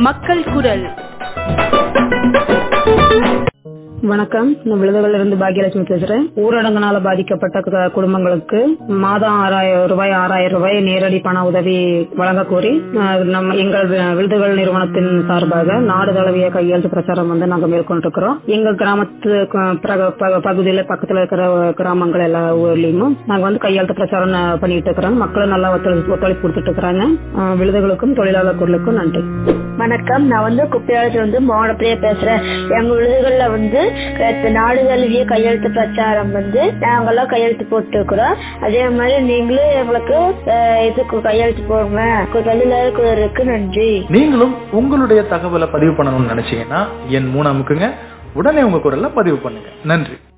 மக்கள் குரல் வணக்கம் நான் விழுதுகள் இருந்து பாக்கியலட்சுமி பேசுறேன் ஊரடங்குனால பாதிக்கப்பட்ட கு- குடும்பங்களுக்கு மாதம் ஆறாயிரம் ரூபாய் ஆறாயிரம் ரூபாய் நேரடி பண உதவி வழங்க கோரி அஹ், நம்ம எங்கள் வி- விழுதுகள் நிறுவனத்தின் சார்பாக நாடு தழுவிய கையெழுத்து பிரச்சாரம் வந்து நாங்க மேற்கொண்டிருக்கிறோம் எங்க கிராமத்து கு- பிர- ப- பகுதியில பக்கத்துல இருக்கிற கிராமங்கள் எல்லா ஊர்லயும் நாங்க வந்து கையெழுத்து பிரச்சாரம் ந- பண்ணிட்டு இருக்கிறோம் மக்களும் நல்லா ஒத்துழைப்பு ஒத்துழைப்பு கொடுத்துட்டு இருக்கிறாங்க அஹ், விழுதுகளுக்கும் தொழிலாளர் குரலுக்கும் நன்றி வணக்கம் நான் வந்து குப்பையாளத்துல வந்து மோனப்பிரியா பேசுறேன் எங்க விழுதுகள்ல வந்து க- நாடு தழுவிய கையெழுத்து பிரச்சாரம் வந்து நாங்கெல்லாம் கையெழுத்து போட்டு இருக்கிறோம் அதே மாதிரி நீங்களும் எங்களுக்கு அஹ், இதுக்கு கையெழுத்து போடுங்க தொழிலாளர்களுக்கு நன்றி நீங்களும் உங்களுடைய தகவலை பதிவு பண்ணணும்னு நினைச்சீங்கன்னா என் மூணு அமுக்குங்க உடனே உங்க குரல்ல பதிவு பண்ணுங்க நன்றி